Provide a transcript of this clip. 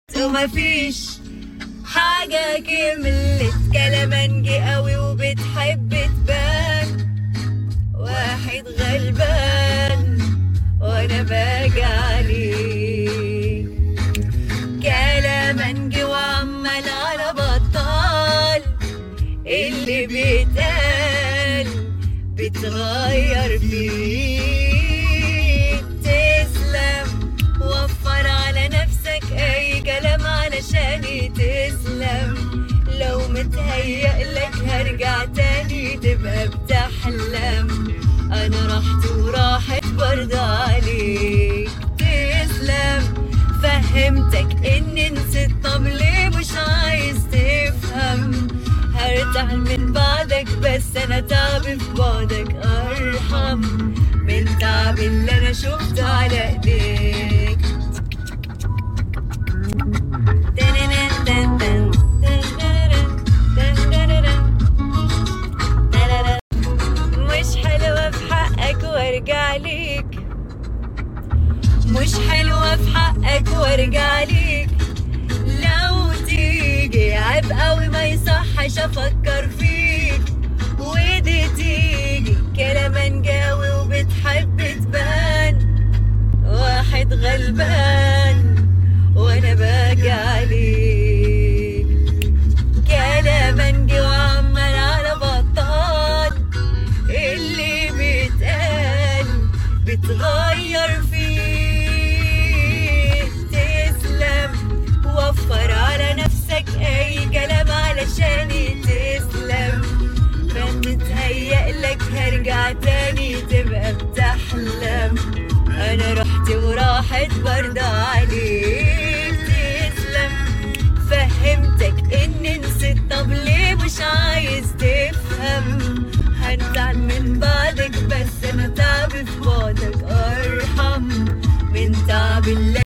ومفيش حاجة كملت كلامنجي قوي وبتحب تبان واحد غلبان وانا باجي عليه كلامنجي وعمال على بطال اللي بيتقال بتغير فيه تسلم وفر على نفسك اي كلام علشان تسلم لو متهيأ لك هرجع تاني تبقى بتحلم انا رحت وراحت برضه عليك تسلم فهمتك اني نسيت طب ليه مش عايز تفهم هرتاح من بعدك بس انا تعبي في بعدك ارحم من تعب اللي انا شفته على ايديك مش حلوة في حقك وارجع ليك مش حلوة في حقك وارجع ليك لو تيجي عيب قوي ما يصحش افكر فيك ودي تيجي كلام جاوي وبتحب تبان واحد غلبان وانا باجي عليك كلام وعمال على بطال اللي بيتقال بتغير فيه تسلم وفر على نفسك اي كلام علشان تسلم فمتهيأ لك هرجع تاني تبقى بتحلم انا رحت وراحت برضه عليك تسلم فهمتك اني نسيت طب ليه مش عايز تفهم هنزعل من بعدك بس انا تعبي في بعدك ارحم من تعب اللي